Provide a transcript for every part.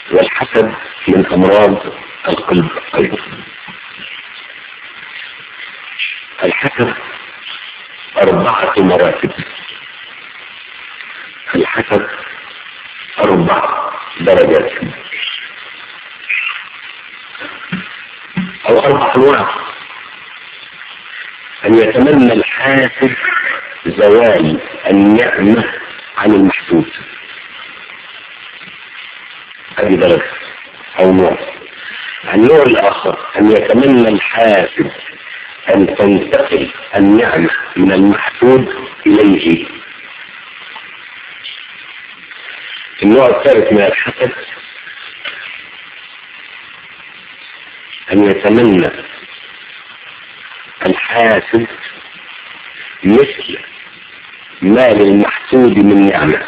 والحسد من أمراض القلب أيضا الحسد أربعة مراتب الحسد أربع درجات أو أربع أنواع أن يتمنى الحاسد زوال النعمة عن المحسود هذه درجة أو نوع النوع الآخر أن يتمنى الحاسد أن تنتقل النعمة من المحسود إليه النوع الثالث من الحسد أن يتمنى الحاسد مثل ما للمحسود من نعمة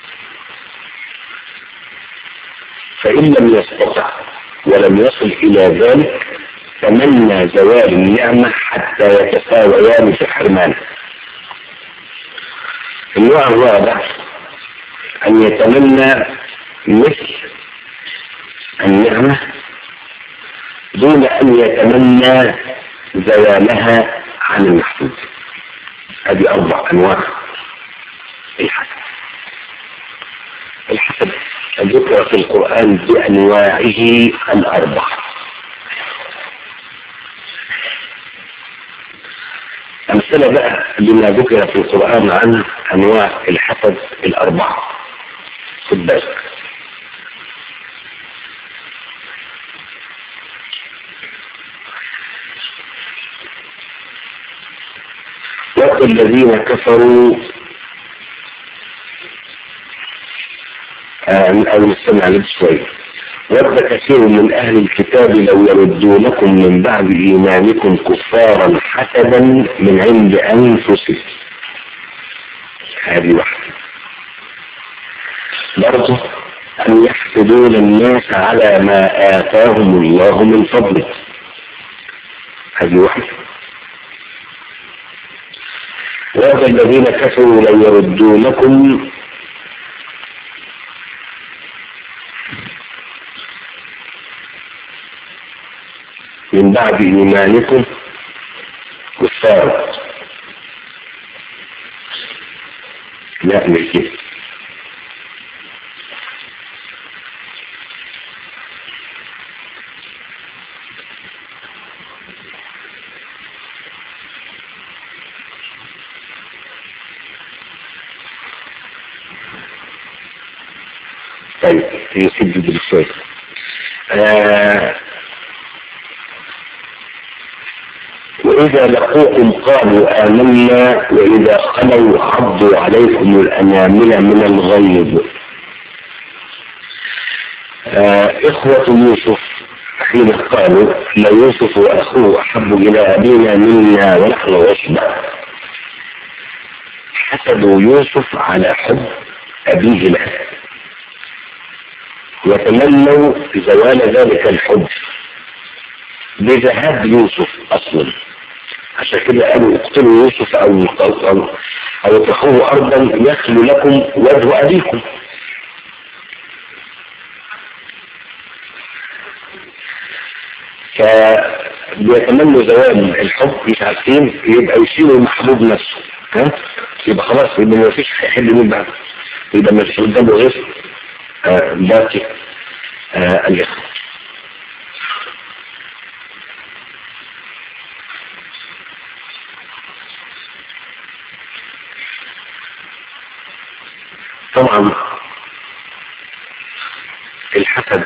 فإن لم يستطع ولم يصل إلى ذلك تمنى زوال النعمة حتى يتساويان في حرمانه النوع الرابع أن يتمنى مثل النعمة دون أن يتمنى زوالها عن المحسود هذه أربع أنواع الحسد الحسد ذكر في القرآن بأنواعه الأربع أمثلة بقى لما ذكر في القرآن عن أنواع الحسد الأربعة خد بالك وقل الذين كفروا أو نستمع لك شوية ود كثير من أهل الكتاب لو يردونكم من بعد إيمانكم كفارا حسدا من عند أنفسهم هذه واحدة برضه أن يحسدون الناس على ما آتاهم الله من فضله هذه واحدة ود الذين كفروا لو يردونكم من بعد إيمانكم كفار لا مش كده طيب يسد بالشوي آه وإذا لقوكم قالوا آمنا وإذا خلوا عضوا عليكم الأنامل من الغيظ آه إخوة يوسف حين قالوا ليوسف وأخوه أحب إلى أبينا منا ونحن عصبة حسدوا يوسف على حب أبيه له وتمنوا زوال ذلك الحب بذهاب يوسف أصلا عشان كده قالوا اقتلوا يوسف او او او, أو اطرحوه ارضا يخلو لكم وجه ابيكم فبيتمنوا زوال الحب مش عارفين يبقى يشيلوا المحبوب نفسه ها يبقى خلاص يبقى ما فيش هيحل مين بعد يبقى ما فيش قدامه غير آه باقي آه الاخوه طبعا الحسد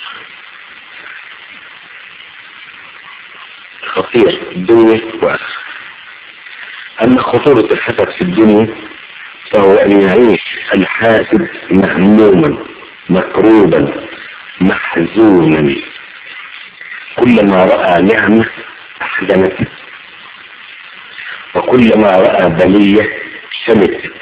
خطير في الدنيا وآخر أما خطورة الحسد في الدنيا فهو أن يعيش الحاسد مهموما مكروبا محزونا كلما رأى نعمة أحزنته وكلما رأى بلية شمت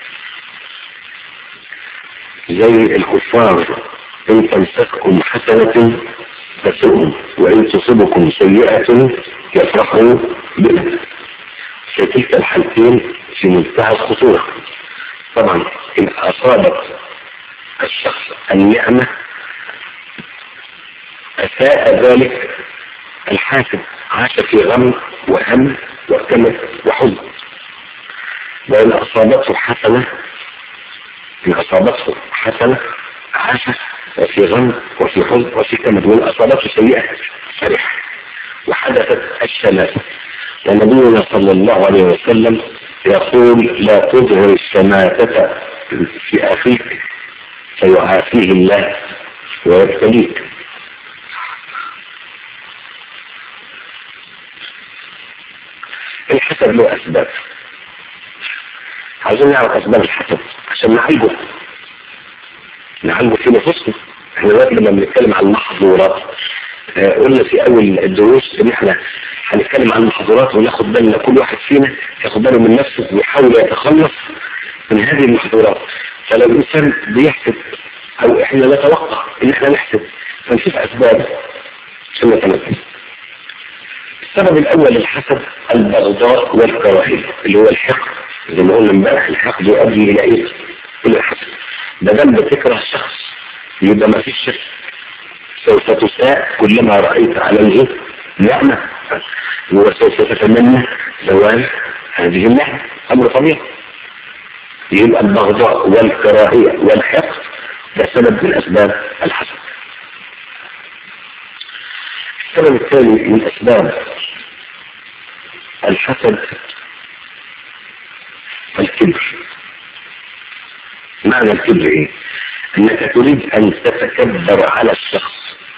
زي الكفار ان تمسككم حسنة تسؤهم وان تصبكم سيئة يفرحوا بها في تلك الحالتين في منتهى الخطورة طبعا ان اصابت الشخص النعمة أساء ذلك الحاسد عاش في غم وهم وكمد وحزن وإن أصابته حسنة إن أصابته حسنة عاش وفي غم وفي حزن وفي كمد وإن أصابته سيئة فرح وحدثت الشماتة ونبينا صلى الله عليه وسلم يقول لا تظهر الشماتة في أخيك فيعافيه الله ويبتليك الحسد له أسباب عايزين نعرف أسباب الحسد عشان نعالجه نعالجه في نفسنا احنا دلوقتي لما بنتكلم عن المحظورات آه، قلنا في أول الدروس إن احنا هنتكلم عن المحظورات وناخد بالنا كل واحد فينا ياخد باله من نفسه ويحاول يتخلص من هذه المحظورات فلو الإنسان بيحسد أو احنا نتوقع إن احنا نحسد فنشوف أسباب عشان نتنبه السبب الأول للحسد البغضاء والكراهية اللي هو الحقد زي ما قلنا امبارح الحقد يؤدي إلى إيه؟ إلى الحسد ده دام بتكره شخص يبقى ما فيش شك سوف تساء كلما رأيت عليه نعمة وسوف تتمنى زوال هذه النعمة أمر طبيعي يبقى البغضاء والكراهية والحقد ده سبب من أسباب الحسد السبب الثاني من أسباب الحسد الكبر معنى الكبر ايه انك تريد ان تتكبر على الشخص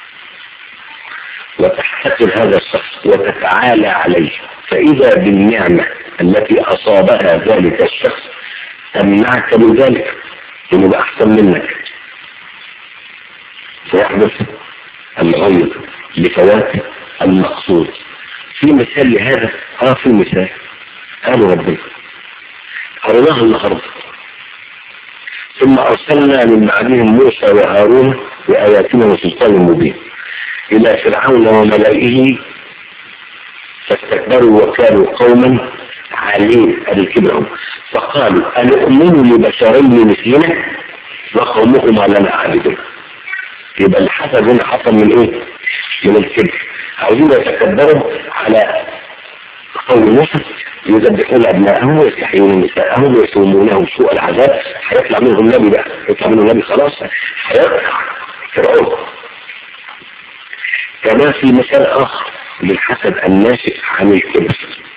وتحتقر هذا الشخص وتتعالى عليه فاذا بالنعمة التي اصابها ذلك الشخص تمنعك من ذلك انه يبقى احسن منك سيحدث الغيظ لفوات المقصود في مثال لهذا اه في مثال قالوا ربنا قرناها النهارده ثم ارسلنا من بعدهم موسى وهارون باياتنا وسلطان مبين الى فرعون وملئه فاستكبروا وكانوا قوما عالين الكبرهم فقالوا أنؤمن لبشرين مثلنا وقومهما لنا عابدون يبقى الحسد هنا حصل من ايه؟ من الكبر عاوزين يتكبروا على قول موسى يذبحون ابنائهم ويستحيون نساءهم ويسومونهم سوء العذاب هيطلع منهم نبي بقى يطلع منهم نبي خلاص هيطلع فرعون كما في مثال اخر للحسد الناشئ عن الكبر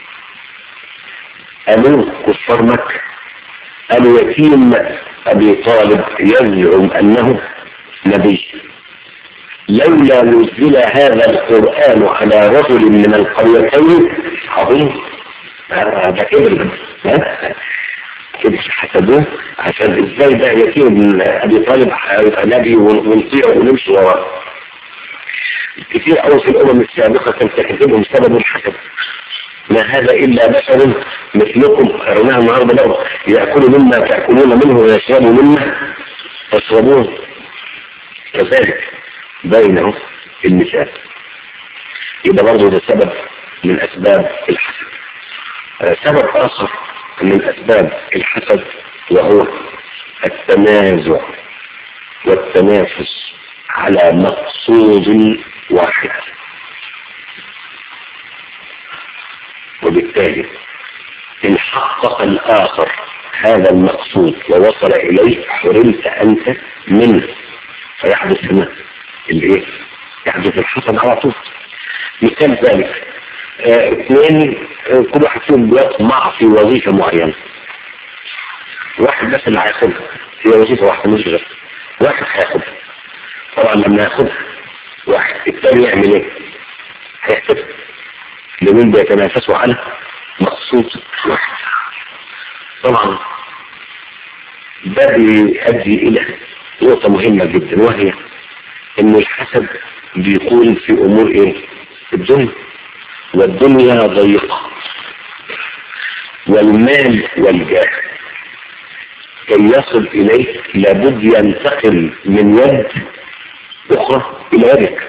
قالوا كفار مكة اليتيم ابي طالب يزعم انه نبي لولا نزل هذا القرآن على رجل من القريتين عظيم هذا كبر كبر حسدوه عشان ازاي ده يتيم ابي طالب نبي ونطيع ونمشي وراه كثير قوي في الامم السابقه كان تكذبهم سبب الحسد ما هذا الا بشر مثلكم قرناها النهارده برضه ياكل مما تاكلون منه ويشرب مما تشربون كذلك بينه المثال يبقى برضه ده سبب من اسباب الحسد آه سبب اخر من اسباب الحسد وهو التنازع والتنافس على مقصود واحد وبالتالي ان حقق الاخر هذا المقصود ووصل اليه حرمت انت منه فيحدث هنا الايه يحدث الحسد على طول مثال ذلك اه اثنين اه كل واحد فيهم بيطمع في وظيفه معينه واحد بس اللي هياخدها هي وظيفه واحده مش غير واحد هياخدها طبعا لما ياخدها واحد الثاني يعمل ايه؟ هيحتفل لمين بيتنافسوا على مقصود واحد طبعا ده بيؤدي الى نقطة مهمة جدا وهي ان الحسد بيكون في امور ايه الدنيا والدنيا ضيقة والمال والجاه كي يصل اليه لابد ينتقل من يد اخرى الى يدك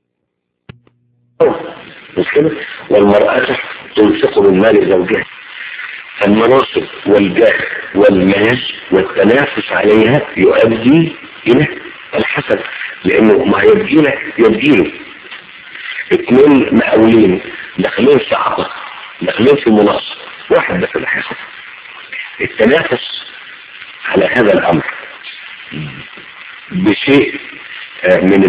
مش كده والمرأة تنفق من مال زوجها فالمناصب والجاه والمال والتنافس عليها يؤدي الى الحسد لانه ما يبدينا يبديله اثنين مقاولين داخلين في عقد داخلين في مناصب واحد بس اللي هياخد التنافس على هذا الامر بشيء من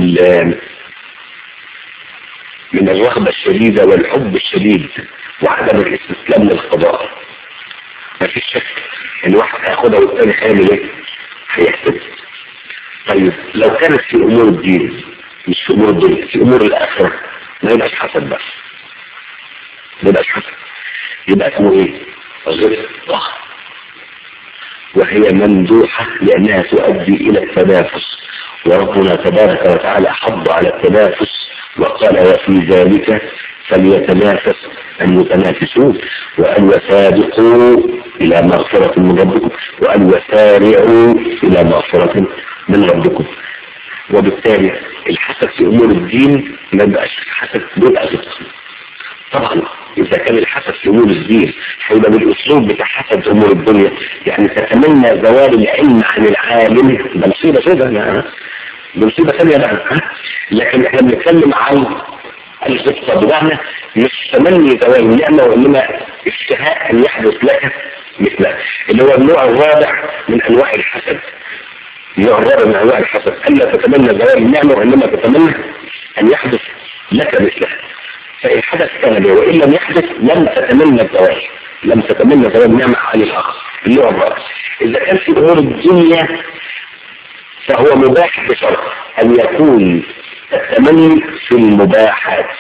من الرغبة الشديدة والحب الشديد وعدم الاستسلام للقضاء ما فيش شك ان واحد هياخدها والتاني هيعمل ايه هيحسد طيب لو كانت في امور الدين مش في امور الدين في امور الاخرة ما يبقاش حسد بس ما يبقاش حسد يبقى اسمه ايه غبطة وهي ممدوحة لانها تؤدي الى التنافس وربنا تبارك وتعالى حض على التنافس وقال وفي ذلك فليتنافس المتنافسون وأن وسابقوا إلى مغفرة من ربكم وأن وسارعوا إلى مغفرة من ربكم وبالتالي الحسد في أمور الدين ما يبقاش حسد بيبقى غبطة طبعا إذا كان الحسد في أمور الدين هيبقى بالأسلوب بتاع حسد أمور الدنيا يعني تتمنى زوال العلم عن العالم ده مصيبة كده بمصيبة ثانية بقى لكن احنا بنتكلم عن الغبطة بمعنى مش تمني زوال النعمة وإنما اشتهاء أن يحدث لك مثلها اللي هو النوع الرابع من أنواع الحسد النوع الرابع من أنواع الحسد ألا تتمنى زوال النعمة وإنما تتمنى أن يحدث لك مثلها فإن حدث كان لي وإن لم يحدث لم تتمنى الزوال لم تتمنى زوال النعمة عن الآخر النوع الرابع إذا كان في أمور الدنيا فهو مباح بشرط أن يكون التمني في المباحات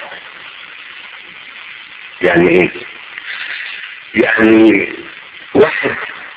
يعني ايه يعني واحد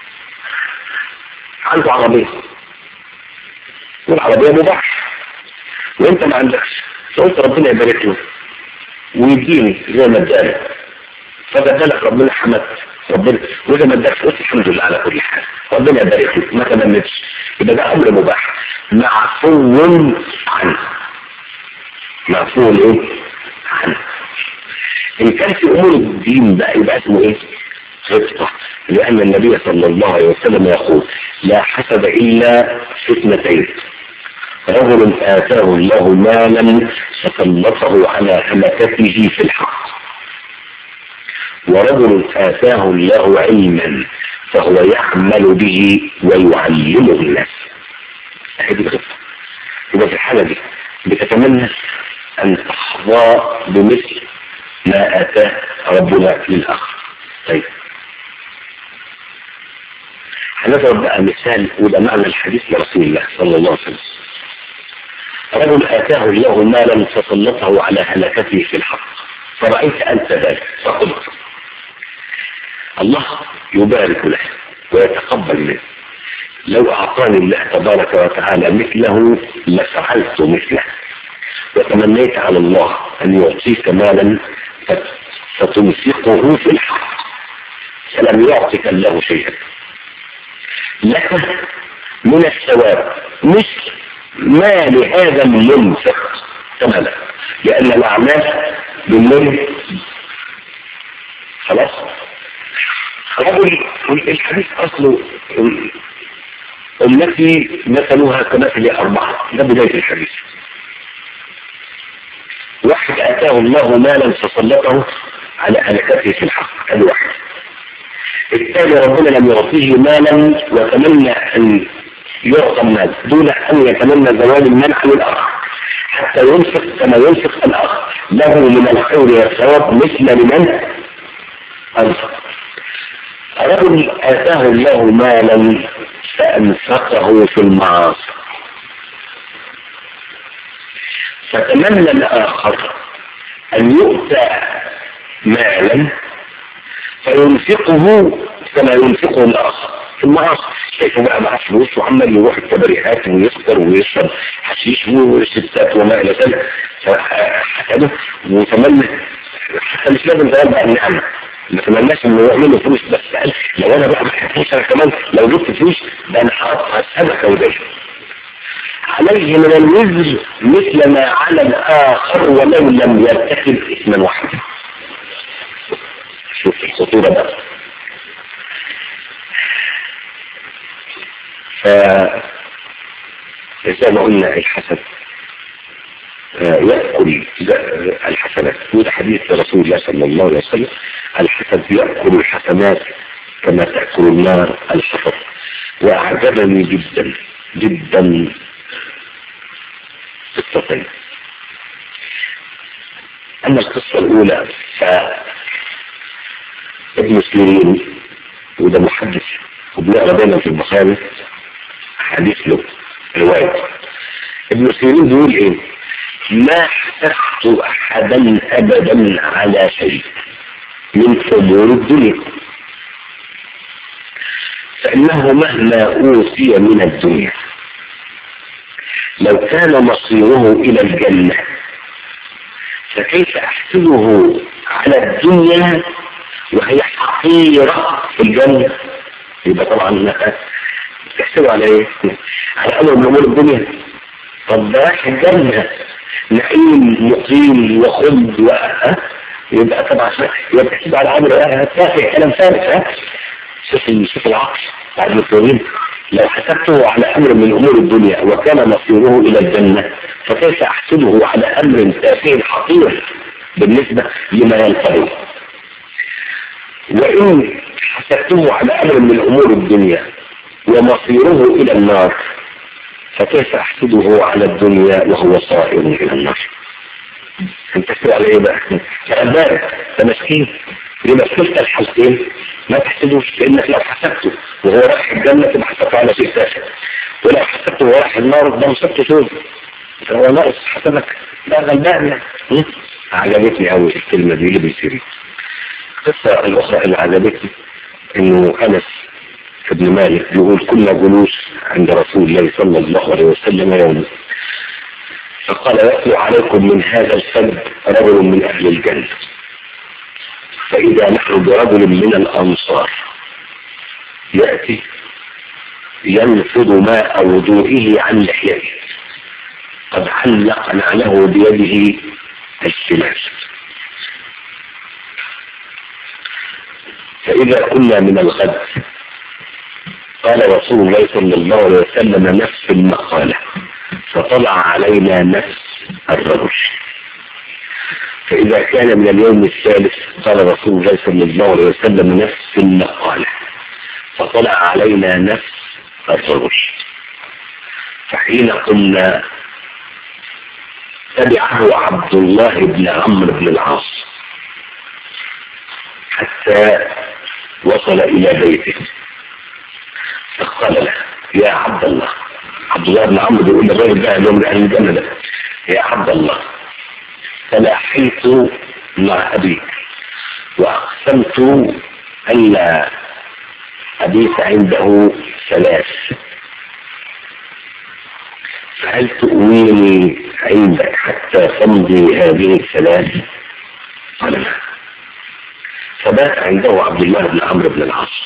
عنده عربية والعربية مباح وانت ما عندكش فقلت ربنا يبارك له ويديني زي ما ادالك فبدلك ربنا حمد ربنا واذا ما ادالك قلت الحمد لله على كل حال ربنا يبارك لك ما تمنتش يبقى ده امر مباح معفو عنه معفو ايه عنه ان كان في امور الدين بقى يبقى اسمه ايه غبطة لان النبي صلى الله عليه وسلم يقول لا حسد الا فتنتين رجل اتاه الله مالا فسلطه على هلكته في الحق ورجل اتاه الله علما فهو يعمل به ويعلمه الناس هذه الغبطة يبقى في الحالة دي بتتمنى أن تحظى بمثل ما آتاه ربنا للآخر طيب هنضرب بقى مثال وده معنى الحديث لرسول الله صلى الله عليه وسلم رجل آتاه الله مالا فسلطه على هلكته في الحق فرأيت أنت ذلك فقلت الله يبارك له ويتقبل منه لو أعطاني الله تبارك وتعالى مثله لفعلت مثله وتمنيت على الله أن يعطيك مالا فتنفقه في الحق فلم يعطك الله شيئا لك من الثواب مثل ما لهذا المنفق ثمنا لأن الأعمال بالمن خلاص رجل الحديث أصله التي مثلها كمثل أربعة ده بداية الحديث واحد أتاه الله مالا فسلطه على هلكته في الحق هذا واحد الثاني ربنا لم يعطيه مالا وتمنى أن يعطى المال دون أن يتمنى زوال المال عن الآخر حتى ينفق كما ينفق الآخر له من الخير والثواب مثل لمن أنفق رجل آتاه الله مالا فأنفقه في المعاصي فتمنى الآخر أن يؤتى مالا فينفقه كما ينفقه الآخر في المعاصي شايفه بقى معاه فلوس وعمال يروح التبريحات ويفطر ويشرب حشيش وستات وما إلى ذلك حسنه وتمنى حتى مش لازم تغير بقى النعمة ما تمناش انه يعمل له فلوس بس قال لو انا بقى محتاج انا كمان لو جبت فلوس ده انا هقطع السمكه ودايما عليه من الوزر مثل ما على الآخر ولو لم يرتكب اسما واحدا شوف الخطورة بقى ف زي ما قلنا الحسد يأكل الحسنات وده حديث رسول الله صلى الله عليه وسلم الحسد يأكل الحسنات كما تأكل النار الحطب وأعجبني جدا جدا قصتين أما القصة الأولى فابن سيرين وده محدث وبنقرا دايما في البخاري حديث له رواية ابن سيرين بيقول ايه ما حسدت احدا ابدا على شيء من امور الدنيا فانه مهما اوتي من الدنيا لو كان مصيره الى الجنة فكيف احسده على الدنيا وهي حقيرة في الجنة يبقى طبعا تحسبه على ايه على امر من امور الدنيا طب ده رايح الجنة نعيم مقيم وخلد و يبقى طبعا يبقى تحسب على امر تافه كلام فارغ ها شوف شوف العقل بعد التوحيد لو حسبته على امر من امور الدنيا وكان مصيره الى الجنة فكيف احسبه على امر تافه حقير بالنسبة لما ينتظر وان حسبته على امر من امور الدنيا ومصيره الى النار فكيف احسده على الدنيا وهو صائر الى النار انت تحسب على ايه بقى كلام ده مسكين يبقى في كلتا الحالتين ما تحسدوش لانك لو حسبته وهو رايح الجنه تبقى حسبته على شيء تافه ولو حسبته وهو رايح النار ده مسبته شوز هو ناقص حسبك لا غلبان عجبتني قوي الكلمه دي اللي بيصير القصه الاخرى اللي عجبتني انه انس ابن مالك بيقول كنا جلوس عند رسول الله صلى الله عليه وسلم يوما فقال يتلو عليكم من هذا الفد رجل من اهل الجنه فإذا نحن برجل من الأنصار يأتي ينفض ماء وضوئه عن لحيته قد علق نعله بيده الشمال فإذا كنا من الغد قال رسول الله صلى الله عليه وسلم نفس المقالة فطلع علينا نفس الرجل فإذا كان من اليوم الثالث قال رسول الله صلى الله عليه وسلم نفس المقالة فطلع علينا نفس الرجل فحين قلنا تبعه عبد الله بن عمرو بن العاص حتى وصل إلى بيته فقال له يا عبد الله عبد الله بن عمرو بيقول للراجل ده اليوم أهل الجنة ده يا عبد الله تلاحيت مع أبيك وأقسمت أن أبيك عنده ثلاث فهل تؤويني عندك حتى تمضي هذه الثلاث قال لا فبات عنده عبد الله بن عمرو بن العاص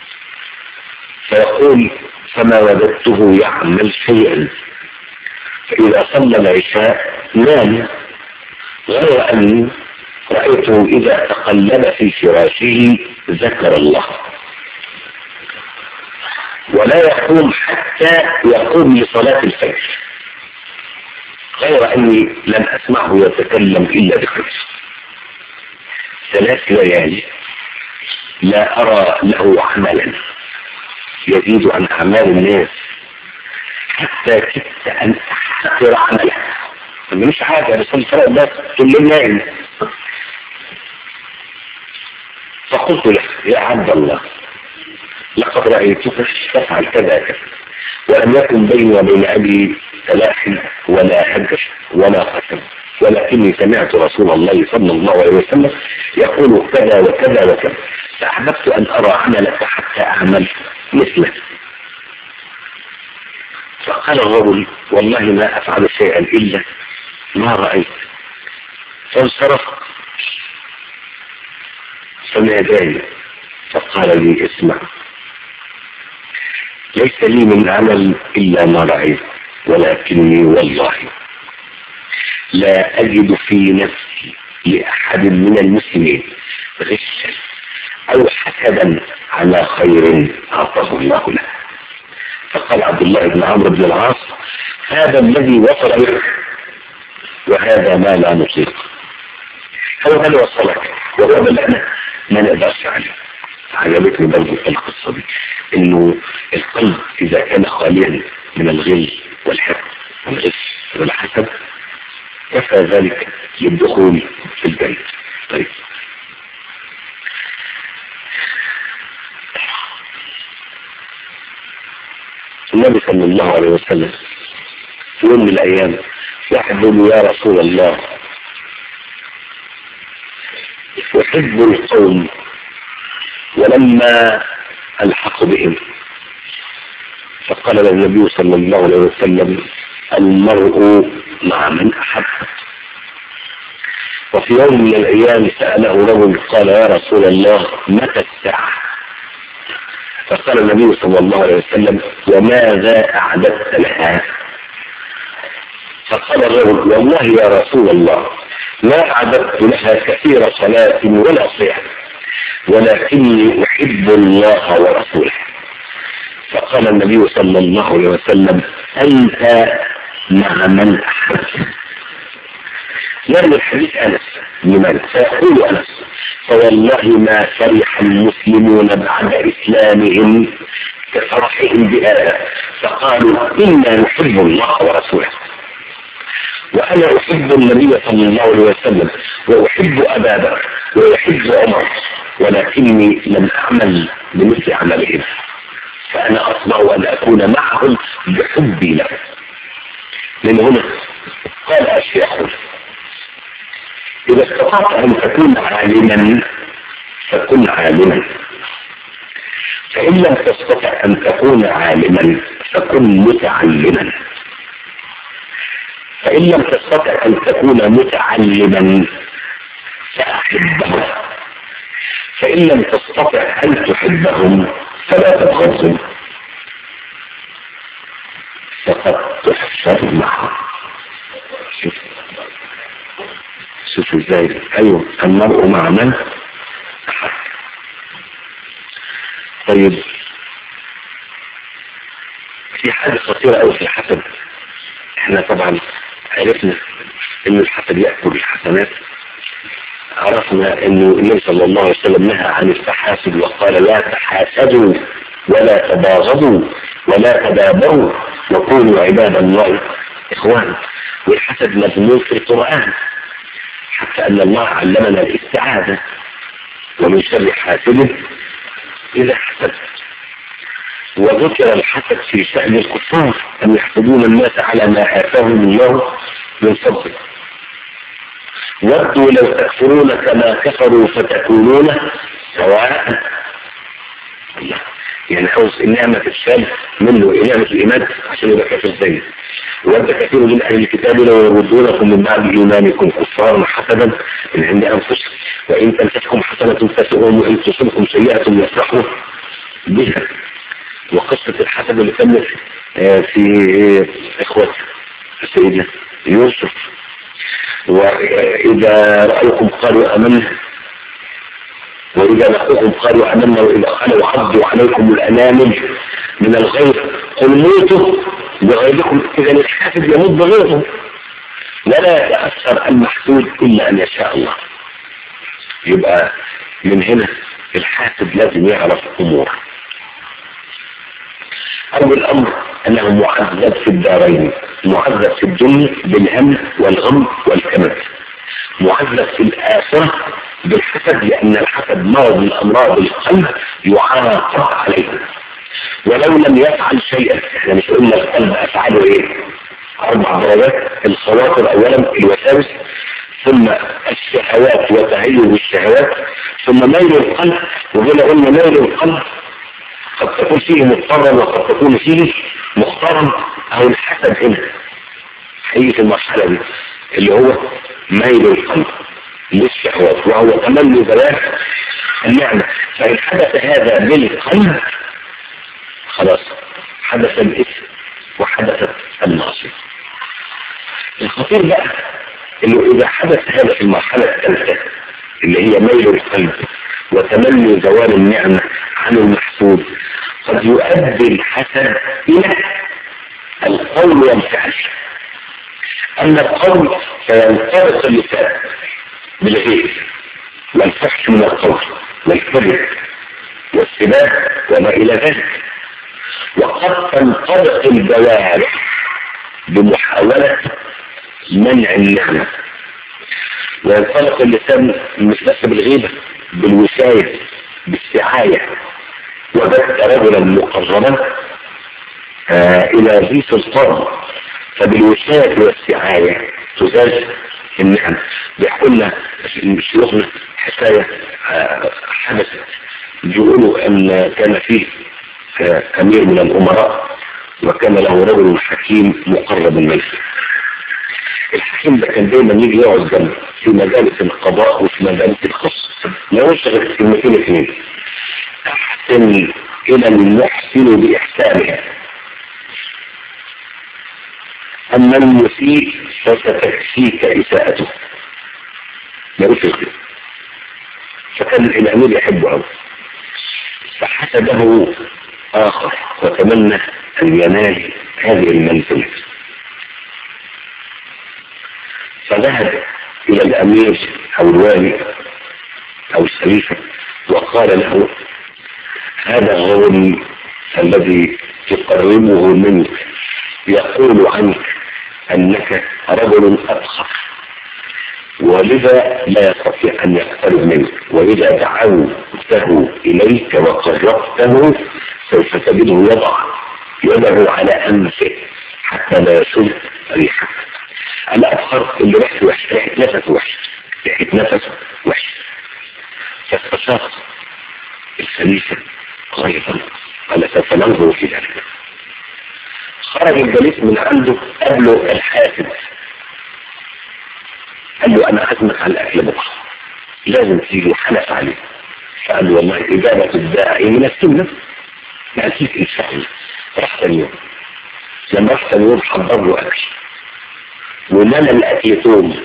فيقول فما وجدته يعمل شيئا فإذا صلى العشاء نام غير أني رأيته إذا تقلب في فراشه ذكر الله ولا يقوم حتى يقوم لصلاة الفجر غير أني لم أسمعه يتكلم إلا بخير ثلاث ليالي لا أرى له عملا يزيد عن أعمال الناس حتى كدت أن أحتقر عمله مش حاجة بس الفرق بس كل نايم فقلت له يا عبد الله لقد رأيتك تفعل كذا كذا ولم يكن بيني وبين أبي تلاح ولا هجر ولا قسم ولكني سمعت رسول الله صلى الله عليه وسلم يقول كذا وكذا وكذا فأحببت أن أرى عملك حتى أعمل مثله فقال الرجل والله ما أفعل شيئا إلا ما رأيت فانصرف فناداني فقال لي اسمع ليس لي من عمل إلا ما رأيت ولكني والله لا أجد في نفسي لأحد من المسلمين غشا أو حسدا على خير أعطاه الله له فقال عبد الله بن عمرو بن العاص هذا الذي وصل بك وهذا ما لا نطيق هو ده اللي وصلك وهو ده اللي احنا ما نقدرش عليه عجبتني برضه القصة دي انه القلب اذا كان خاليا من الغل والحقد والغش والحسد كفى ذلك للدخول في الجنة طيب النبي صلى الله عليه وسلم في يوم من الايام واحد يقول يا رسول الله احب القوم ولما الحق بهم فقال له النبي صلى الله عليه وسلم المرء مع من احب وفي يوم من الايام ساله رجل قال يا رسول الله متى الساعه فقال النبي صلى الله عليه وسلم وماذا اعددت لها فقال الرجل والله يا رسول الله ما أعددت لها كثير صلاة ولا صيام ولكني أحب الله ورسوله فقال النبي صلى الله عليه وسلم أنت مع من أحببت يعني الحديث أنس لمن فيقول أنس فوالله ما فرح المسلمون بعد إسلامهم كفرحهم بهذا فقالوا إنا نحب الله ورسوله وأنا أحب النبي صلى الله عليه وسلم وأحب أبا بكر وأحب عمر ولكني لم أعمل بمثل عملهم فأنا أطمع أن أكون معهم بحبي له من هنا قال الشيخ إذا استطعت أن تكون عالما فكن عالما فإن لم تستطع أن تكون عالما فكن متعلما فإن لم تستطع أن تكون متعلما فأحبهم فإن لم تستطع أن تحبهم فلا تبغضهم فقد تحشر معهم شوف شوف ازاي ايوه المرء مع من احب طيب في حاجة خطيرة أوي في الحسد احنا طبعا عرفنا ان الحسد يأكل الحسنات عرفنا انه النبي صلى الله عليه وسلم نهى عن التحاسد وقال لا تحاسدوا ولا تباغضوا ولا تدابروا وكونوا عباد الله اخوانا والحسد مذموم في القرآن حتى ان الله علمنا الاستعاذة ومن شر حاسد اذا حسد وذكر الحسد في شأن الكفار أن يحسدون الناس على ما آتاهم الله من فضله ودوا لو تكفرون كما كفروا فتكونون سواء يعني عاوز النعمة تتشال منه نعمة الإيمان عشان يبقى كافر زيه ود كثير من أهل الكتاب لو يردونكم من بعد إيمانكم كفارا حسدا من عند أنفسهم وإن تمسككم حسنة تسؤهم وإن تصبكم سيئة يفرحوا بها وقصة الحسد اللي تمت في إخوة سيدنا يوسف وإذا رأوكم قالوا أمنا وإذا لقوكم قالوا أمنا وإذا خلوا عضوا عليكم الأنامل من الغيظ قل موتوا بغيظكم إذا الحاسد يموت بغيظه ولا يتأثر المحسود إلا أن يشاء الله يبقى من هنا الحاسد لازم يعرف أمور أول أمر أنه معذب في الدارين معذب في الدنيا بالهم والغم والكمد معذب في الآخرة بالحسد لأن الحسد مرض من أمراض القلب يعاقب عليه ولو لم يفعل شيئا احنا مش قلنا القلب أفعاله إيه أربع درجات الخواطر أولا الوساوس ثم الشهوات وتهيج الشهوات ثم ميل القلب وهنا قلنا ميل القلب قد تكون فيه مضطرا وقد تكون فيه مختارا او الحسد هنا هيجي في المرحلة دي اللي هو ميل القلب للشهوات وهو تمني زواج النعمة فإن حدث هذا بالقلب خلاص حدث الإثم وحدثت المعصية الخطير بقى انه اذا حدث هذا في المرحلة الثالثة اللي هي ميل القلب وتمني زوال النعمة عن المحسود قد يؤدي الحسد إلى القول والفعل أما القول فينطبق اللسان بالغير والفحش من القول والكذب والسباب وما إلى ذلك وقد تنطبق الجوارح بمحاولة منع النعمة وينطلق اللسان مش بس بالغيبة بالوساية بالسعاية وبث رجلا مقربا آه الى ذي سلطان فبالوساية والسعاية تزال النعم بيحكوا لنا شيوخنا حكاية آه حدثت بيقولوا ان كان فيه آه امير من الامراء وكان له رجل حكيم مقرب منه الحكيم ده كان دايما يجي يقعد جنبه في مجالس القضاء وفي مجالس الخص ما يقولش غير كلمتين اثنين احسن الى المحسن باحسانه اما المسيء فستكفيك اساءته ما يقولش كده فكان الامير يحبه قوي فحسده اخر وتمنى ان ينال هذه المنزله فذهب الى الامير او الوالي او الخليفه وقال له هذا الرجل الذي تقربه منك يقول عنك انك رجل ابخر ولذا لا يستطيع ان يقترب منك واذا دعوته اليك وقربته سوف تجده يضع يده على انفه حتى لا يشد ريحك الابخر اللي ريحته وحش ريحه نفسه وحش ريحه نفسه وحش فاستشار الخليفه غيظا قال سوف ننظر في ذلك خرج الجليس من عنده قبله الحاسد قال له انا عزمك على الاكل بكره لازم تيجي وحلف عليه فقال له والله اجابه الداعي من السنه ما فيك انسان راح ثاني يوم لما راح ثاني يوم حضر له اكل وملى الاكل توم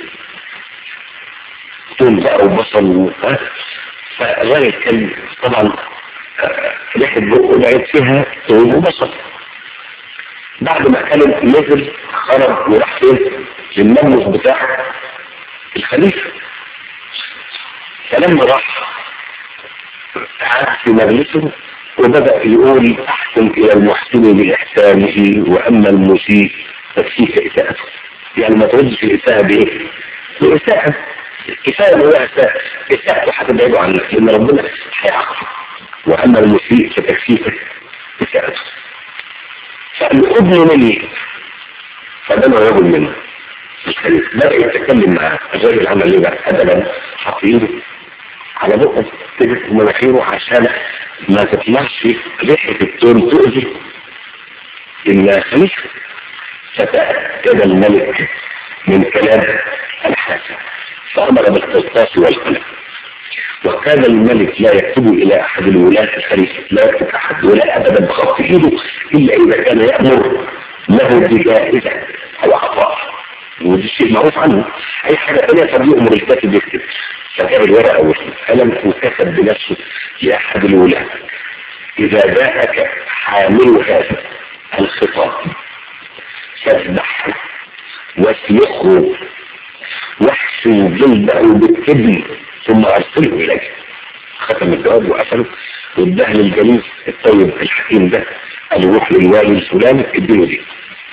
توم بقى وبصل فالراجل كان طبعا ريحه بقه لقيت فيها توم وبصل بعد ما كان نزل خرج وراح فين للمجلس بتاع الخليفه فلما راح قعد في مجلسه وبدأ يقول احسن الى المحسن باحسانه واما المسيء تكفيك اساءته يعني ما تردش الاساءة بايه باساءة كفاية ان هو اساءة اساءته هتبعده عنك لان ربنا هيعاقبه واما المسيء فتكفيك اساءته فالابن مني فدنا رجل منه بدأ يتكلم معاه الراجل عمل ايه بقى ادبا حط ايده على بقه تجد مناخيره عشان ما تطلعش ريحة التون تؤذي إلا خليفة فتأكد الملك من كلام الحاكم فأمر بالقسطاس والقلم وكان الملك لا يكتب إلى أحد الولاة الخليفة لا يكتب أحد ولا أبدا بخط إيده إلا إذا كان يأمر له بجائزة أو عطاء ودي شيء معروف عنه أي حاجة ثانية قد يؤمر الكاتب يكتب فجاب الورقة والقلم وكتب بنفسه لأحد الولاة إذا جاءك حامل هذا الخطاب فاذبحه واسلخه واحسن جلده بالكبن ثم أرسله إليه ختم الجواب وقفله واداه للجليس الطيب الحكيم ده قال روح للوالي الفلاني اديله دي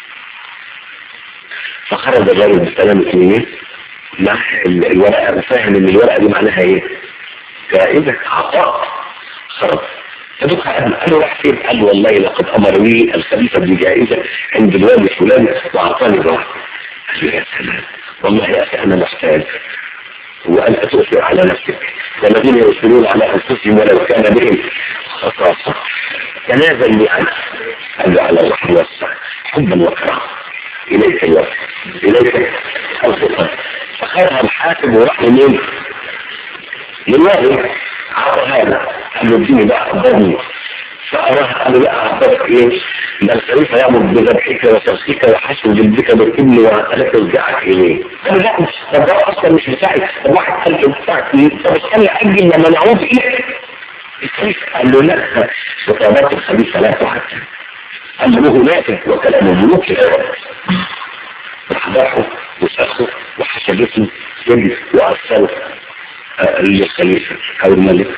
فخرج الراجل بالسلام اثنين مع الورقة وفاهم ان الورقة دي معناها ايه جائزة عطاء خرج فدوك قال له راح فين قال له والله لقد امرني الخليفة بجائزة عند الوالي الفلاني واعطاني جواب قال له يا سلام والله يا اخي انا محتاج وأنت تؤثر على نفسك والذين يؤثرون على أنفسهم ولو كان بهم خصاصة تنازل لي عنه قال له على الله يوسع حبا وكرامة إليك الوقت إليك الفقر فخرها الحاكم وراح لمين؟ للوالي عطى هذا قال له اديني بقى قدرني فأراه قال له لا أعطاك إيه؟ ده الخليفة يأمر بذبحك وترسيك وحسن جلدك بالابن وأنك ترجعك إليه قال له لا طب ده أصلا مش بتاعي طب واحد قال له بتاعك طب استنى أجل لما نعود إليك الخليفة قال له لا خطابات الخليفة لا تحكم أمره نافذ وكلامه ملوك لا يرد راح ضحوا وسخوا وحسبته سجن وأرسلوا آه، للخليفة أو الملك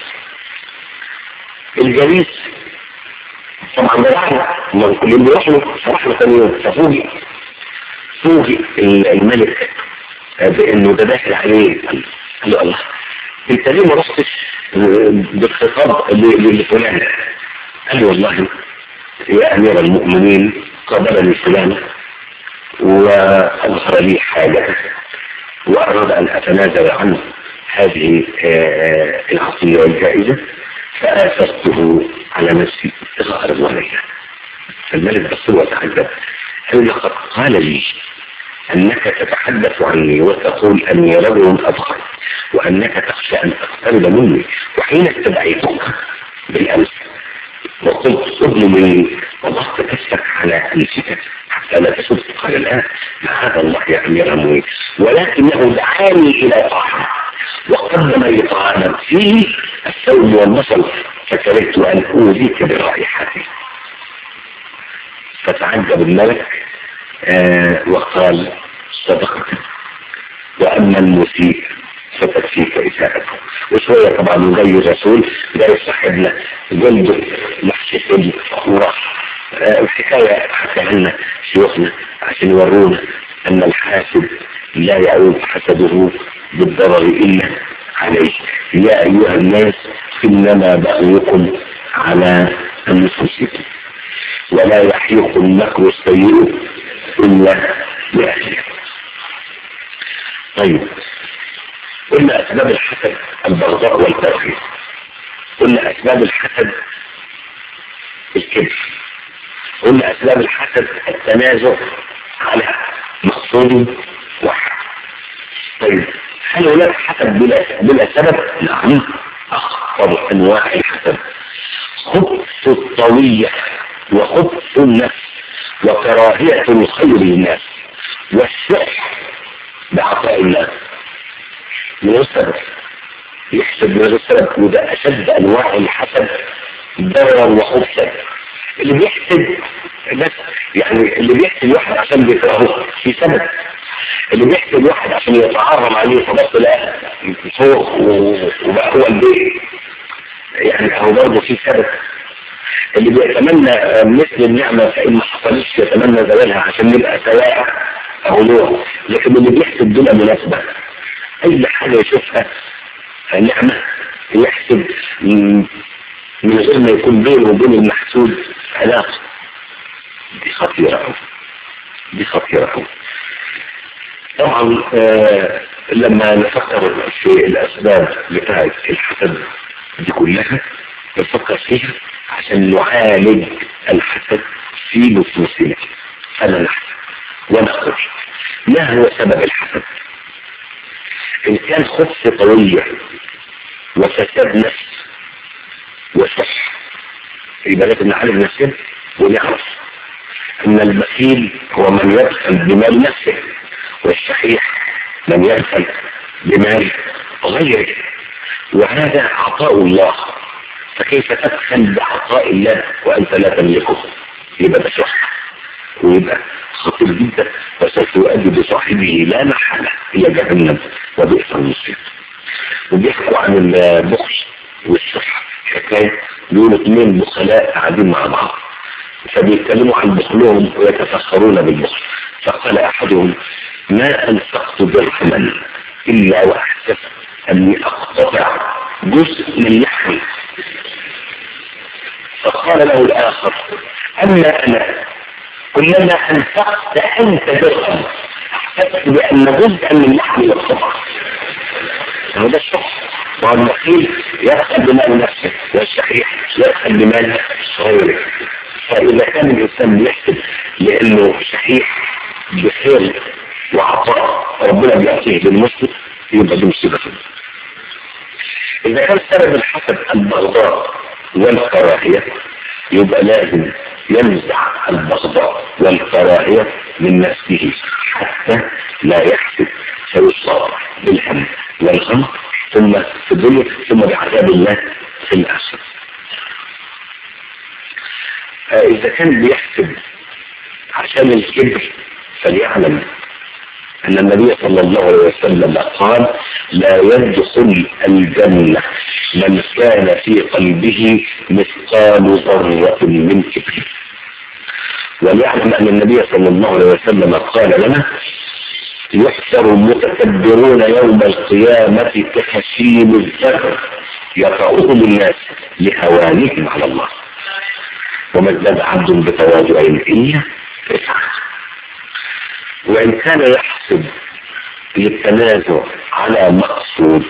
الجليس طبعا بيعرف ما كلهم بيروحوا له صراحة له ثاني يوم ففوجئ فوجئ الملك بانه ده داخل عليه قال له الله انت ليه ما رحتش بالخطاب لفلان قال له والله يا امير المؤمنين قابلني فلان واظهر لي حاجة واراد ان اتنازل عنه هذه العطية والجائزة فآثرته على نفسي ابتغاء رضوان الله فالملك بص وتعجب قال لقد قال لي أنك تتحدث عني وتقول أني رجل أبخر وأنك تخشى أن تقترب مني وحين استدعيتك بالأمس وقلت اطلب مني وضغط كفك على أنفك حتى لا تسد قال لا معاذ الله يا أمير المؤمنين ولكنه دعاني إلى طعام وقدم لي طعاما فيه الثوم والبصل فكرهت أن أوذيك برائحته فتعجب الملك آه وقال صدقت وأما المسيء فتكفيك إساءته وشوية طبعا زي الرسول جاي صاحبنا جلد محشي سجن وراح آه الحكاية حكى لنا شيوخنا عشان يورونا أن الحاسد لا يعود حسده بالضرر إلا عليه يا أيها الناس إنما بغيكم على أنفسكم ولا يحيق المكر السيء إلا بأهله طيب قلنا أسباب الحسد البغضاء والكراهية قلنا أسباب الحسد الكبر قلنا أسباب الحسد التنازع على مقصود واحد طيب هل هناك حسد بلا, بلا سبب؟ نعم أخطر أنواع الحسد خبث الطوية وخبث النفس وكراهية الخير للناس والسحر بعطاء الله من غير سبب يحسد من غير سبب وده أشد أنواع الحسد ضررا وخبثا اللي بيحسد بس يعني اللي بيحسد واحد عشان بيكرهه في سبب اللي بيحسد واحد عشان يتعرض عليه فبص لا فوق وبقى هو البيت يعني هو برضه في سبب اللي بيتمنى مثل النعمة فإن ما حصلش يتمنى زوالها عشان نبقى سواء أو نوع لكن اللي بيحسب بلا مناسبة أي حاجة يشوفها نعمة يحسب من غير ما يكون بينه وبين المحسود علاقة دي خطيرة أوي دي خطيرة أوي طبعا آه لما نفكر في الأسباب بتاعت الحسد دي كلها نفكر فيها عشان نعالج الحسد في نفوسنا فلا نحسد ونقول ما هو سبب الحسد إن كان خبث طوية وفساد نفس وصح يبقى لازم نعالج نفسنا ونعرف أن البخيل هو من يبخل بمال نفسه والشحيح من يبخل بمال غيره وهذا عطاء الله فكيف تبخل بعطاء الله وأنت لا تملكه يبقى ده شح ويبقى خطير جدا وسوف يؤدي بصاحبه لا محالة إلى جهنم وبئس المصير وبيحكوا عن البخل والصحة حكاية بيقولوا اثنين بخلاء قاعدين مع بعض فبيتكلموا عن بخلهم ويتفخرون بالبخل فقال أحدهم ما أنفقت درهما إلا وأحسست أني أقتطع جزء من لحمي فقال له الآخر أما أنا كلما أنفقت أنت درهم أحسست بأن جزءا من لحمي يقتطع هذا الشخص وهو البخيل يدخل بمال نفسه والشحيح يدخل بمال غيره فإذا كان الإنسان بيحسب لأنه شحيح بخير وعطاء ربنا بيعطيه للمسلم يبقى دي مصيبة إذا كان سبب الحسد البغضاء والكراهية يبقى لازم ينزع البغضاء والكراهية من نفسه حتى لا يحسد فيصاب بالهم والغم ثم في الدنيا ثم بعذاب الله في الآخرة آه إذا كان بيحسب عشان الكبر فليعلم أن النبي صلى الله عليه وسلم قال لا يدخل الجنة من كان في قلبه مثقال ذرة من كبر وليعلم أن النبي صلى الله عليه وسلم قال لنا يحشر المتكبرون يوم القيامة كحشيم الذر يطعهم الناس لهوانهم على الله وما ازداد عبد بتواضع إلا رفعه وإن كان يحسب للتنازع على مقصود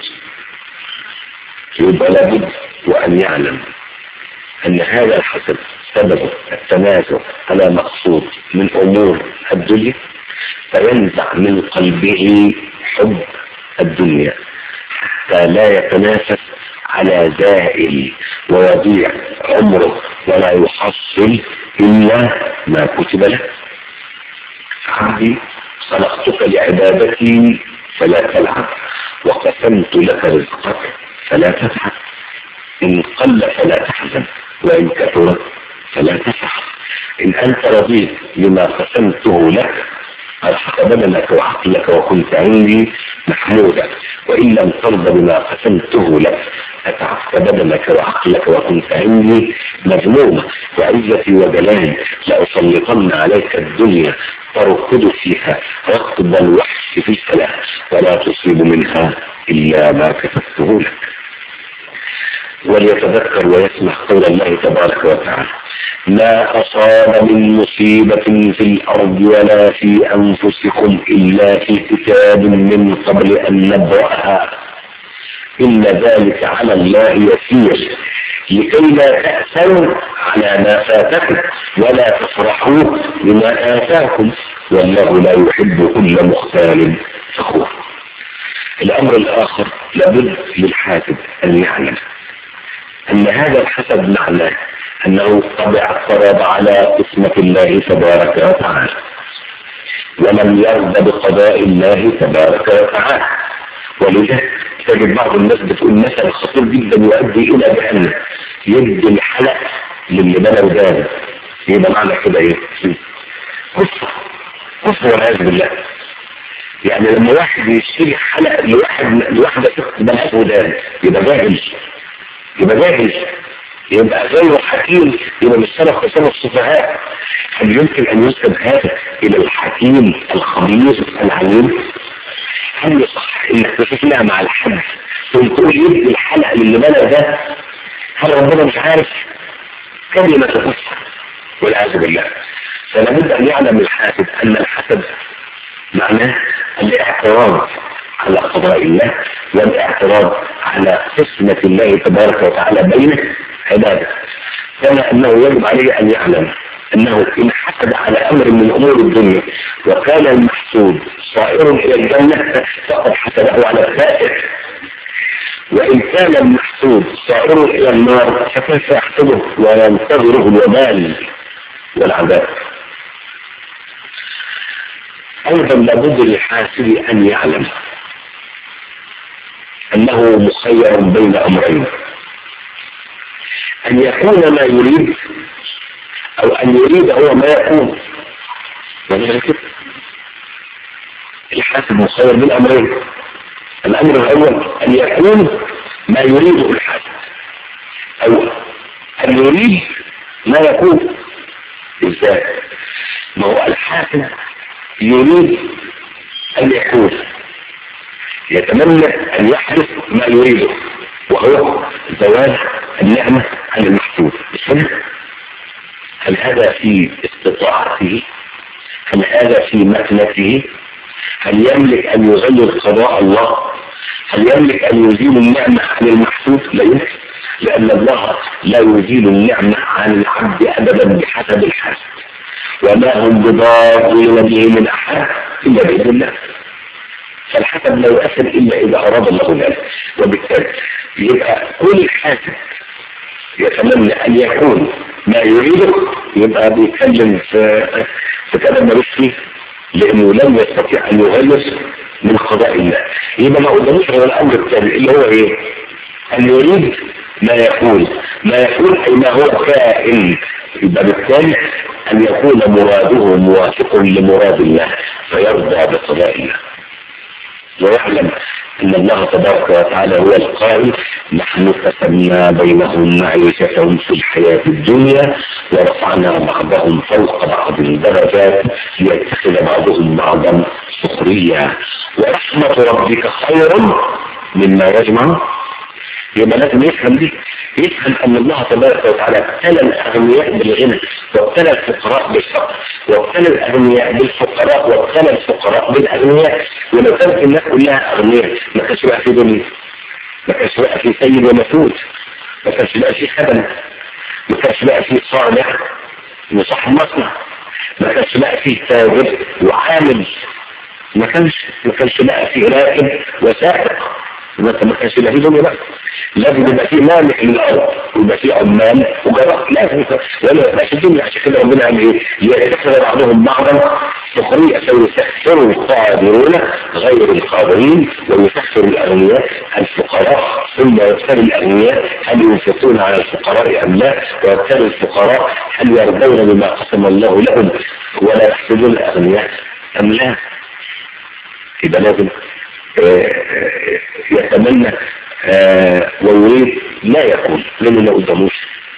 يبقى لابد وأن يعلم أن هذا الحسب سبب التنازع على مقصود من أمور الدنيا فينزع من قلبه حب الدنيا حتى لا يتنافس على زائل ويضيع عمره ولا يحصل إلا ما كتب له عبدي خلقتك لعبادتي فلا تلعب وقسمت لك رزقك فلا تتعب إن قل فلا تحزن وإن كثر فلا تفرح إن أنت رضيت بما قسمته لك أرحق بدنك وعقلك وكنت عندي محمودا وإن لم ترضى بما قسمته لك أتعبت بدنك وعقلك وكنت عندي مذمومة وعزتي وجلالي لأسلطن عليك الدنيا تركض فيها ركض الوحش في الفلاح ولا تصيب منها إلا ما كتبته لك وليتذكر ويسمع قول الله تبارك وتعالى ما أصاب من مصيبة في الأرض ولا في أنفسكم إلا في كتاب من قبل أن نبرأها إن ذلك على الله يسير لكي لا تأسوا على ما فاتكم ولا تفرحوا بما آتاكم والله لا يحب كل مختال فخور الأمر الآخر لابد للحاسب أن يعلم أن هذا الحسب معناه أنه قد اعترض على قسمة الله تبارك وتعالى ولم يرضى بقضاء الله تبارك وتعالى ولذا تجد بعض الناس بتقول مثل خطير جدا يؤدي إلى جهنم يدي الحلق للي بنى ودانه يبقى معنى كده ايه؟ كفر كفر والعياذ بالله يعني لما واحد يشتري حلق لواحد لواحدة ست بنات ودان يبقى جاهل يبقى جاهل يبقى غير حكيم يبقى مش سلف خسام السفهاء هل يمكن ان ينسب هذا الى الحكيم الخبير العليم هل يصح انك تشوفنا مع الحد تقول يدي الحلقه للي بنى ده هل ربنا مش عارف كلمه تفسر والعياذ بالله فلابد ان يعلم الحاسد ان الحسد معناه الاعتراض على قضاء الله والاعتراض على قسمة الله تبارك وتعالى بين عباده كما انه يجب عليه ان يعلم انه ان حسد على امر من امور الدنيا وكان المحسود صائر الى الجنة فقد حسده على السائر وان كان المحسود صائر الى النار فكيف يحسده وينتظره الوبال والعذاب ايضا لابد للحاسد ان يعلم انه مخير بين امرين ان يكون ما يريد او ان يريد هو ما يكون يعني كده الحاسب مخير بين امرين الامر الاول ان يكون ما يريده الحاسب او ان يريد ما يكون ازاي ما هو الحاسب يريد ان يكون يتمنى ان يحدث ما يريده وهو زواج النعمة عن المحسوب هل هذا في استطاعته هل هذا في مكنته هل يملك ان يغير قضاء الله هل يملك ان يزيل النعمة عن المحسوب لا يمكن لان الله لا يزيل النعمة عن العبد ابدا بحسب الحاسب وما هم بضارين به من احد الا باذن الله فالحسب لا يؤثر الا اذا اراد الله ذلك وبالتالي يبقى كل حاسب يتمنى ان يكون ما يريده يبقى بيتكلم في في كلام ملوش فيه لانه لم يستطيع ان يغير من قضاء الله يبقى ما قداموش غير الامر الثاني اللي هو ايه؟ ان يريد ما يكون ما يكون أي ما هو كائن يبقى بالتالي أن يكون مراده موافق لمراد الله فيرضى بقضاء الله ويعلم ان الله تبارك وتعالى هو القائل نحن قسمنا بينهم معيشتهم في الحياة الدنيا ورفعنا بعضهم فوق بعض درجات ليتخذ بعضهم بعضا سخريا ورحمة ربك خير مما يجمع يبقى لازم يفهم دي يفهم ان الله تبارك وتعالى ابتلى الاغنياء بالغنى وابتلى الفقراء بالفقر وابتلى الاغنياء بالفقراء وابتلى الفقراء بالاغنياء ولو كانت الناس كلها اغنياء ما كانش بقى في دنيا ما كانش بقى في سيد ومسؤول ما كانش بقى في خدم ما كانش بقى في صانع وصاحب مصنع ما كانش بقى فيه تاجر وعامل ما كانش ما كانش بقى فيه راكب وسائق ما ما كانش يبقى فيه دنيا بقى لازم يبقى فيه مالك للارض ويبقى فيه عمال وجراء لازم ولا يبقى في الدنيا عشان كده ربنا قال ايه ليتخذ بعضهم بعضا سخرية فيسخر القادرون غير القادرين ويسخر الاغنياء الفقراء ثم يبتلي الاغنياء هل ينفقون على الفقراء ام لا ويبتلي الفقراء هل يرضون بما قسم الله لهم ولا يحسدون الاغنياء ام لا يبقى لازم يتمنى آه ويريد لا يكون لانه ما قداموش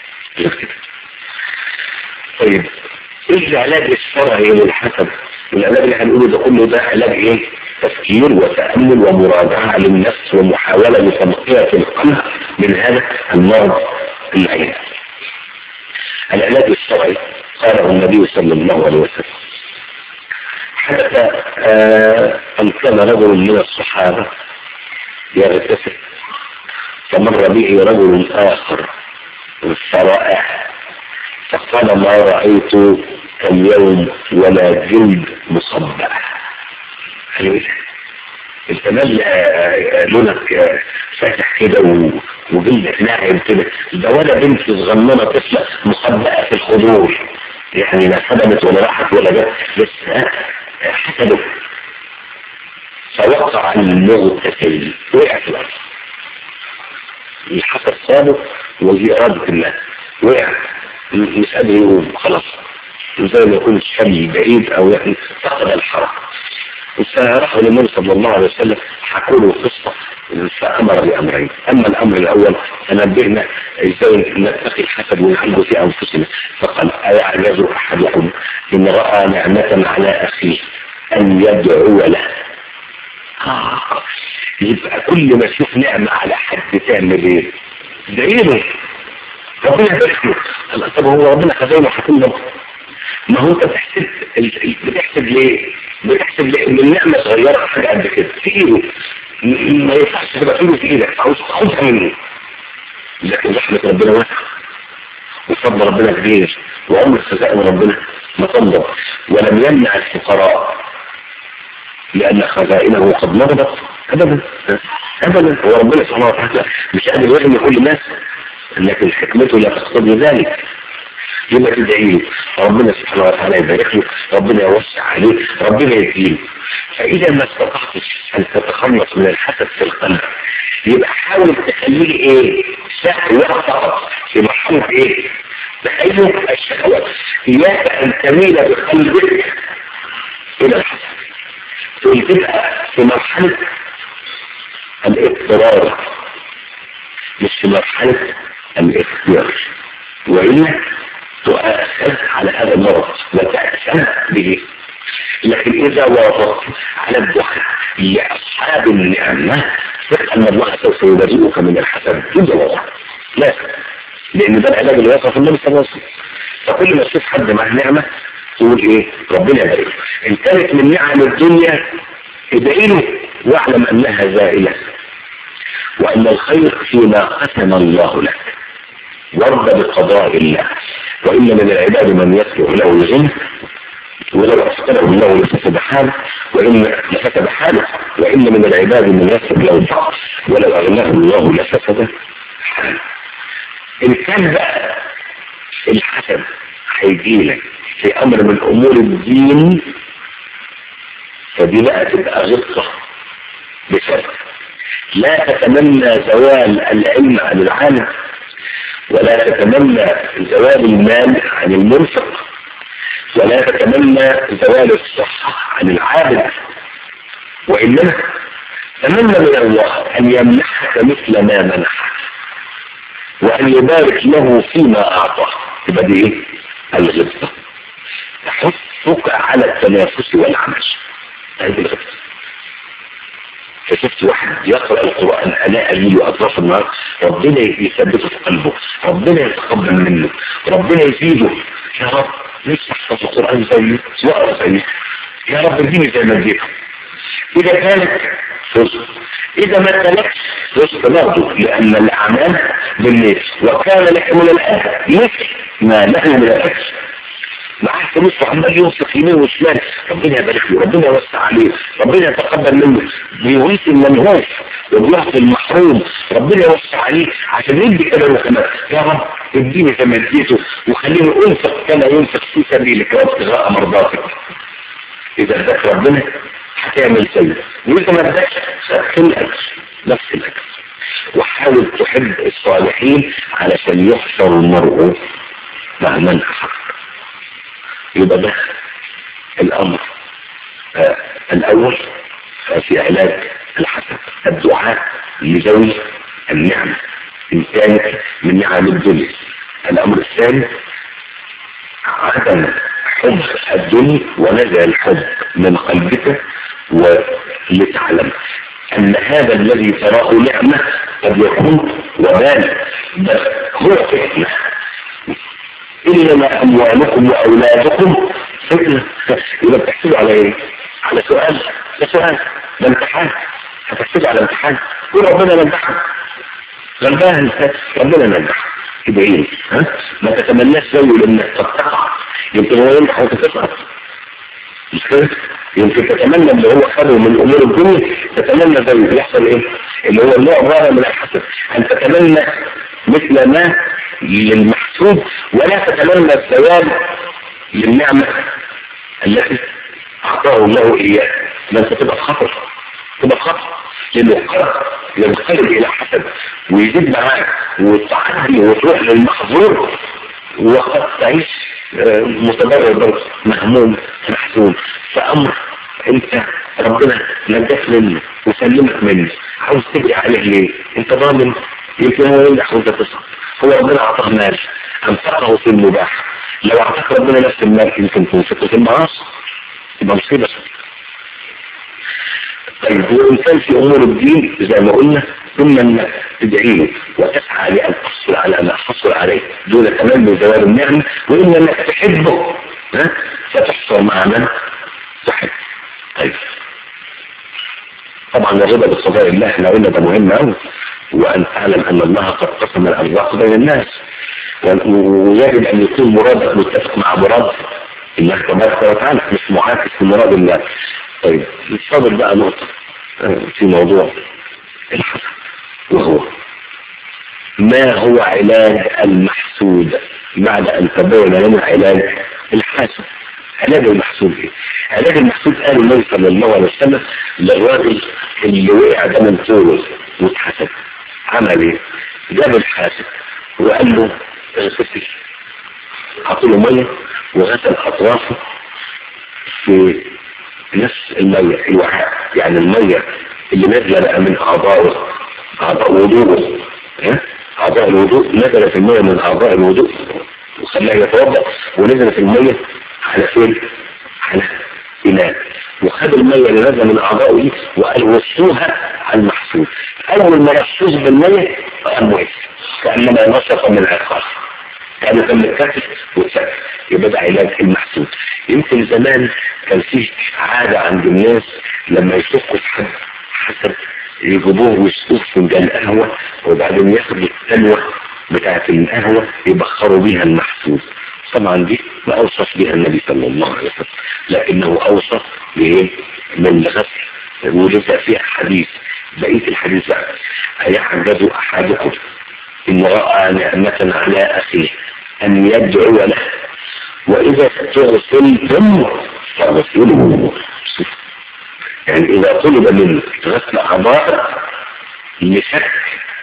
طيب ايه العلاج الشرعي للحسد العلاج اللي هنقوله ده كله ده علاج ايه تفكير وتأمل ومراجعة للنفس ومحاولة لتنقية القلب من هذا المرض العين العلاج الشرعي قاله النبي صلى الله عليه وسلم حدث آه أن كان رجل من الصحابة يغتسل فمر به رجل آخر فرائع فقال ما رأيت اليوم ولا جلد مصبع الكمال لونك فاتح كده وجلدك ناعم كده ده ولا بنت صغننه طفله مصبعه في الخضور يعني لا خدمت ولا راحت ولا جت لسه حسده فوقع المغتسل وقع في الارض الحسد صابه ودي ارادة الله وقع مش قادر يقوم خلاص زي ما يكون الشمي بعيد او يعني فقد الحركة فراحوا للنبي صلى الله عليه وسلم حكوا له قصة فأمر بأمرين أما الأمر الأول فنبهنا إزاي نتقي الحسد ونعالجه في أنفسنا فقال أيعجز أحدكم إن رأى نعمة على أخيه أن يدعو له آه. يبقى كل ما تشوف نعمة على حد تعمل ايه دعيله ربنا يبارك له طب هو ربنا خزينه حكم له ما هو انت بتحسب بتحسب ليه بتحسب ليه ان النعمة صغيرة حاجة قد كده في ايده ما ينفعش تبقى ايده في ايدك عاوز تاخدها منه لكن رحمة ربنا واسعة وفضل ربنا كبير وعمر خزائن ربنا ما تنضب ولم يمنع الفقراء لأن خزائنه قد نضبت أبدا أبدا هو ربنا سبحانه وتعالى مش قادر يغني كل الناس لكن حكمته لا تقتضي ذلك يبقى تدعي له ربنا سبحانه وتعالى يبارك له ربنا يوسع عليه ربنا يديله فإذا ما استطعتش أن تتخلص من الحسد في القلب يبقى حاول تخليه إيه سهل فقط في مرحلة إيه تخيل الشهوات إياك أن تميل بقلبك إلى الحسد تبقى في مرحلة الاضطرار مش في مرحلة الاختيار وإلا تؤثر على هذا المرض وتأثر به لكن إذا وافقت على الدعاء لأصحاب النعمة ثق أن الله سوف يبرئك من الحسد إذا وافقت لا لأن ده العلاج اللي وصف النبي صلى الله عليه وسلم فكل ما تشوف حد معاه نعمة تقول ايه ربنا يبارك ان كانت من نعم الدنيا ادعي له واعلم انها زائلة وان الخير فيما قسم الله لك وارضى بقضاء الله وان من العباد من يصلح له الغنى ولو أفقده الله لفسد حاله وإن لفسد حاله وإن من العباد من يصلح له الفقر ولو أغناه الله لفسد حاله إن كان بقى الحسد هيجيلك في امر من امور الدين فدي بقى تبقى غلطة بشرط لا تتمنى زوال العلم عن العالم ولا تتمنى زوال المال عن المنفق ولا تتمنى زوال الصحة عن العابد وإنما تمنى من الله أن يمنحك مثل ما منحك وأن يبارك له فيما أعطاه يبقى دي إيه؟ الغبطة تحثك على التنافس والعمل هذه الغبطة فشفت واحد يقرأ القرآن ألاء لي وأطراف النهار ربنا يثبته في قلبه ربنا يتقبل منه ربنا يزيده يا رب نفسي احفظ القرآن زيه واقرا زيه يا رب اديني زي ما اديته إذا كانت رزق إذا ما كانتش رزق برضه لأن الأعمال بالليل وكان لك من الأهل مثل ما له من الأجر معاه فلوس وعمال ينفق يمين وشمال ربنا يبارك له ربنا يوسع عليه ربنا يتقبل منه بيورث المنهوف وبيعطي المحروم ربنا يوسع عليه عشان يدي كلامه كمان يا رب اديني زي ما اديته وخليني انفق كما ينفق في سبيلك وابتغاء مرضاتك اذا اداك ربنا هتعمل زيه واذا ما اداكش خدت الاجر نفس الاجر وحاول تحب الصالحين علشان يحشر المرء مع من احب يبقى ده الامر آه الاول آه في علاج الحسد الدعاء لذوي النعمة ان كانت من نعم الدنيا الامر الثاني عدم حب الدنيا ونزع الحب من قلبك ولتعلم ان هذا الذي تراه نعمة قد يكون وبال بل هو فتنة إنما أموالكم وأولادكم فتنة يبقى بتحسبوا على إيه؟ على سؤال ده سؤال ده امتحان هتحسبوا على امتحان قول ربنا نجحك غلبان ربنا نجح يبقى ايه ها ما تتمناش زيه لانك قد تقع يمكن هو ينجح وانت تسقط مش كده يمكن تتمنى اللي هو خده من امور الدنيا تتمنى زيه يحصل ايه اللي هو النوع ظاهر من الحسد ان تتمنى مثل ما للمحسوب ولا تتمنى الزوال للنعمة التي أعطاه الله إياه ما أنت تبقى خطر تبقى خطر لأنه قد ينقلب إلى حسد ويزيد معاك وتعدي وتروح للمحظور وقد تعيش متضرر مهموم محزون فأمر أنت ربنا نجاك منه وسلمك منه عاوز تجري عليه ليه؟ أنت ضامن يمكن هو ينجح وأنت تصعد هو ربنا أعطاه مال أنفقه في المباح لو أعطاك ربنا نفس المال يمكن تنفقه في المعاصي يبقى مصيبة طيب وإن كان في أمور الدين زي ما قلنا ثم أنك تدعي له وتسعى لأن تحصل على ما حصل عليه دون تمني زوال النعمة وإن أنك تحبه ها فتحصل مع من تحب طيب طبعا الرضا بقضاء الله احنا قلنا ده مهم قوي وأن تعلم أن الله قد قسم الأرزاق بين الناس ويجب أن يكون مراد متفق مع مراد الله تبارك وتعالى مش معاكس لمراد الله طيب نتفضل بقى نقطة في موضوع الحسد وهو ما هو علاج المحسود بعد أن تبين لنا علاج الحاسد علاج المحسود ايه علاج المحسود قال النبي صلى الله عليه وسلم للراجل اللي وقع ده من طوله واتحسد عمل ايه جاب الحاسد وقال له اغسل حط له ميه وغسل اطرافه في نفس الميه الوعاء يعني الميه اللي نازله بقى من اعضائه اعضاء وضوءه اعضاء الوضوء نزلت الميه من اعضاء الوضوء وخلاه يتوضا ونزلت الميه على فين على إناء وخد المية اللي نازله من أعضائه دي وقال وصوها على المحسوس أول ما يحسوس بالمية قام وقف كأنما نشط من عقار كان كان متكتف واتسكت يبقى ده علاج المحسوس يمكن زمان كان فيه عادة عند الناس لما يشوفوا حد حسد يجيبوه ويسقوه فنجان قهوة وبعدين ياخدوا التلوة بتاعت القهوة يبخروا بيها المحسوس طبعا دي ما اوصف بها النبي صلى الله عليه وسلم لكنه اوصف بايه من غسل ولذا فيها حديث بقية الحديث بقى أيحجز أحدكم إن رأى نعمة على أخيه أن يدعو له وإذا استغسلتم فاغسلوا يعني إذا طلب منك غسل أعضاء لشك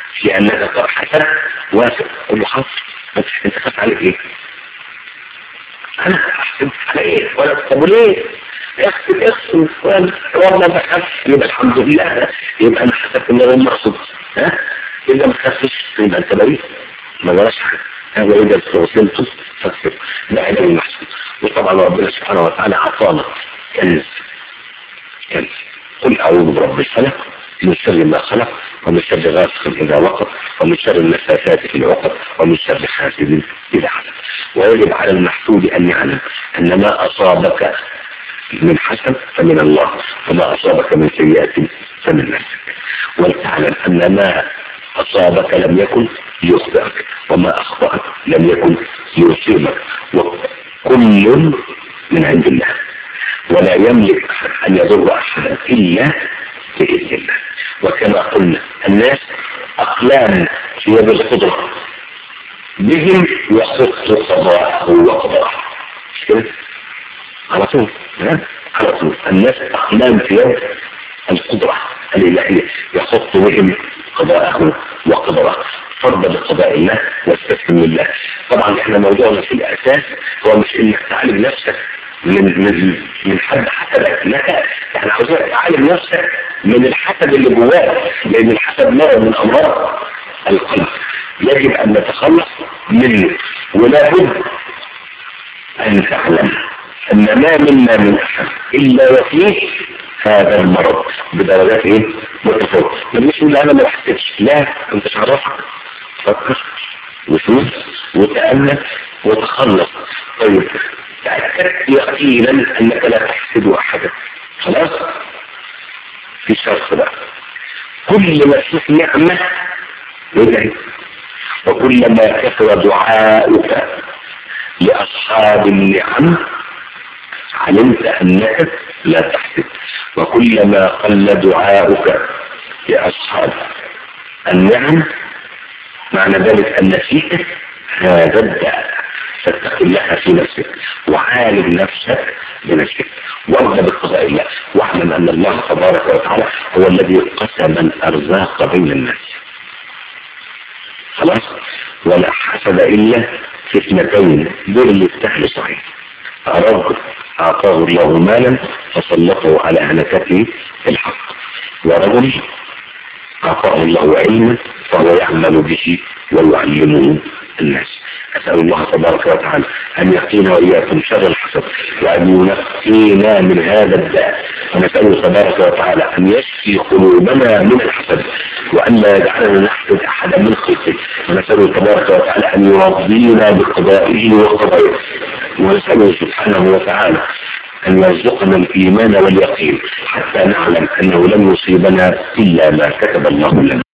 في انك قد حسد وافق قل له خلاص انت خاف عليك ايه؟ انا احسب على ايه؟ ولا طب وليه؟ اغسل اغسل والله بخاف يبقى الحمد لله يبقى انا حسبت ان انا مقصود ها؟ اذا ما خافش يبقى انت بريء ما وراش حاجه هذا اذا وصلت فاكتب ده علاج المحسوب وطبعا ربنا سبحانه وتعالى اعطانا كنز كنز قل اعوذ برب الفلق من شر ما خلق ومن شر غاسق اذا وقف ومن شر النفاثات في العقد ومن شر حاسد اذا حسد ويجب على المحسود ان يعلم ان ما اصابك من حسن فمن الله وما اصابك من سيئات فمن نفسك ولتعلم ان ما أصابك لم يكن يخطئك وما أخطأك لم يكن يصيبك وكل من عند الله ولا يملك أحد أن يضر أحدا إلا بإذن الله وكما قلنا الناس أقلام في يد القدرة بهم يخط قضاءه وقضاءه على طول على طول الناس أقلام في يد القدرة الإلهية يخط بهم قضاءه وقدره فرض بقضاء الله واستسلم لله طبعا احنا موضوعنا في الاساس هو مش انك تعالج نفسك من من من حد حسدك لا احنا عاوزين تعالج نفسك من الحسد اللي جواك لان الحسد مرض من امراض القلب يجب ان نتخلص منه ولا بد ان تعلم ان ما منا من احد الا وفيه هذا المرض بدرجات ايه متفاوتة مش ان انا ما بحسبش لا انت تعرفها فكر وشوف وتأمل وتخلص طيب تأكد يقينا انك لا تحسد احدا خلاص في شرط بقى كل ما تشوف نعمة ادعي وكلما كثر دعاؤك لأصحاب النعم علمت أنك لا تحسد وكلما قل دعاؤك لأصحاب النعم معنى ذلك أن فيك هذا الداء فاتق الله في نفسك وعالج نفسك بنفسك وارضى بقضاء الله واعلم أن الله تبارك وتعالى هو الذي قسم الأرزاق بين الناس خلاص ولا حسد إلا في اثنتين دول اللي يفتحل صحيح رجل أعطاه الله مالا فسلطه على هلكته الحق ورجل أعطاه الله علما فهو يعمل به ويعلمه الناس أسأل الله تبارك وتعالى أن يقينا وإياكم شر الحسد وأن ينقينا من هذا الداء ونسأله تبارك وتعالى أن يشفي قلوبنا من الحسد وأن لا يجعلنا نحسد أحدا من خلقه ونسأله تبارك وتعالى أن يرضينا بقضائه وقضائه ونسأله سبحانه وتعالى أن يرزقنا الإيمان واليقين حتى نعلم أنه لن يصيبنا إلا ما كتب الله لنا